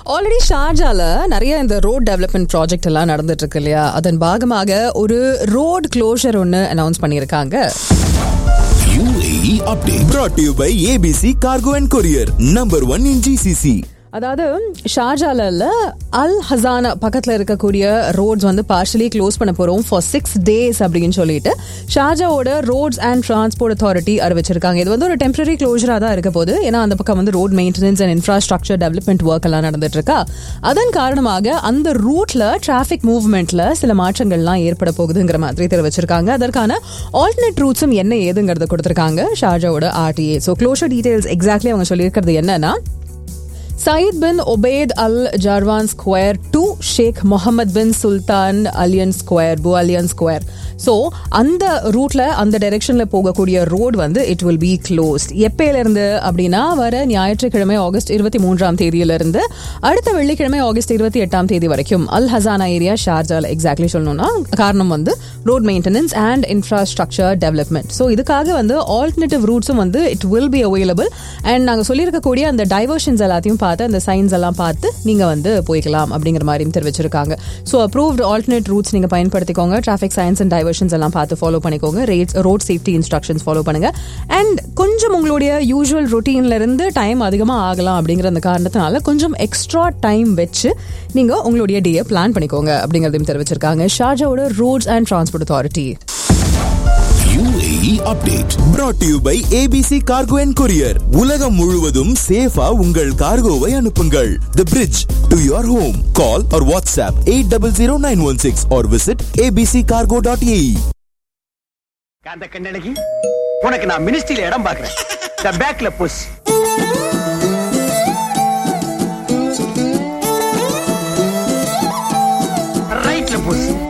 Already ஷார்ஜால நிறைய இந்த road development project எல்லாம் நடந்துட்டு இருக்கு இல்லையா அதன் பாகமாக ஒரு ரோட் க்ளோஷர் ஒன்னு அனௌன்ஸ் பண்ணியிருக்காங்க UAE update brought to you by ABC Cargo and Courier, number one in GCC. அதாவது ஷார்ஜால அல் ஹசானா பக்கத்துல இருக்கக்கூடிய ரோட்ஸ் வந்து பார்ஷலி க்ளோஸ் பண்ண போறோம் ஃபார் சிக்ஸ் டேஸ் அப்படின்னு சொல்லிட்டு ஷார்ஜாவோட ரோட்ஸ் அண்ட் டிரான்ஸ்போர்ட் அத்தாரிட்டி அறிவிச்சிருக்காங்க இது வந்து ஒரு டெம்பரரி க்ளோஸரா தான் இருக்க போது ஏன்னா அந்த பக்கம் வந்து road maintenance and infrastructure development work எல்லாம் நடந்துட்டு இருக்கா அதன் காரணமாக அந்த ரூட்ல டிராஃபிக் மூவ்மெண்ட்ல சில மாற்றங்கள்லாம் ஏற்பட போகுதுங்கிற மாதிரி தெரிவிச்சிருக்காங்க அதற்கான ஆல்டர்னேட் ரூட்ஸும் என்ன ஏதுங்கிறத கொடுத்திருக்காங்க ஷார்ஜாவோட RTA so closure details exactly அவங்க சொல்லியிருக்கிறது என்னன்னா Saeed bin Obaid Al Jarwan square to Sheikh Mohammed bin Sultan Alyan square Bu Alyan square so அந்த ரூட்ல அந்த டைரெக்ஷன்ல போகக்கூடிய ரோடு வந்து இட் வில் பி க்ளோஸ்ட் எப்பயிலிருந்து அப்படின்னா வர ஞாயிற்றுக்கிழமை ஆகஸ்ட் இருபத்தி மூன்றாம் தேதியிலிருந்து அடுத்த வெள்ளிக்கிழமை ஆகஸ்ட் இருபத்தி எட்டாம் தேதி வரைக்கும் அல் ஹசானா ஏரியா ஷார்ஜால் எக்ஸாக்ட்லி சொல்லணும்னா காரணம் வந்து road maintenance and infrastructure development so இதுக்காக வந்து ஆல்டர்னேட்டிவ் ரூட்ஸும் வந்து it will be available and நாங்கள் சொல்லியிருக்கக்கூடிய அந்த டைவர்ஷன்ஸ் எல்லாத்தையும் பார்த்து அந்த சைன்ஸ் எல்லாம் பார்த்து நீங்கள் வந்து போய்க்கலாம் அப்படிங்கிற மாதிரியும் தெரிவிச்சிருக்காங்க ஸோ அப்ரூவ்ட் ஆல்டர்னேட் ரூட்ஸ் நீங்கள் பயன்படுத்திக்கோங்க டிராஃபிக் சயின்ஸ் அண்ட் டைவர்ஷன்ஸ் எல்லாம் பார்த்து ஃபாலோ பண்ணிக்கோங்க ரேட்ஸ் ரோட் சேஃப்டி இன்ஸ்ட்ரக்ஷன்ஸ் ஃபாலோ பண்ணுங்க அண்ட் கொஞ்சம் உங்களுடைய யூஸ்வல் ரொட்டீன்ல இருந்து டைம் அதிகமாக ஆகலாம் அப்படிங்கிற அந்த காரணத்தினால கொஞ்சம் எக்ஸ்ட்ரா டைம் வச்சு நீங்கள் உங்களுடைய டேயை பிளான் பண்ணிக்கோங்க அப்படிங்கிறதையும் தெரிவிச்சிருக்காங்க ஷார்ஜாவோட roads and transport authority UAE update brought to you by ABC Cargo and Courier. உலகம் முழுவதும் சேஃபா உங்கள் கார்கோவை அனுப்புங்கள். The bridge to your home. Call or WhatsApp 800916 or visit abccargo.ae. காந்த கண்ணழகி உனக்கு நான் மினிஸ்ட்ரியில இடம் பாக்குறேன் த பேக்ல புஷ் ரைட்ல புஷ்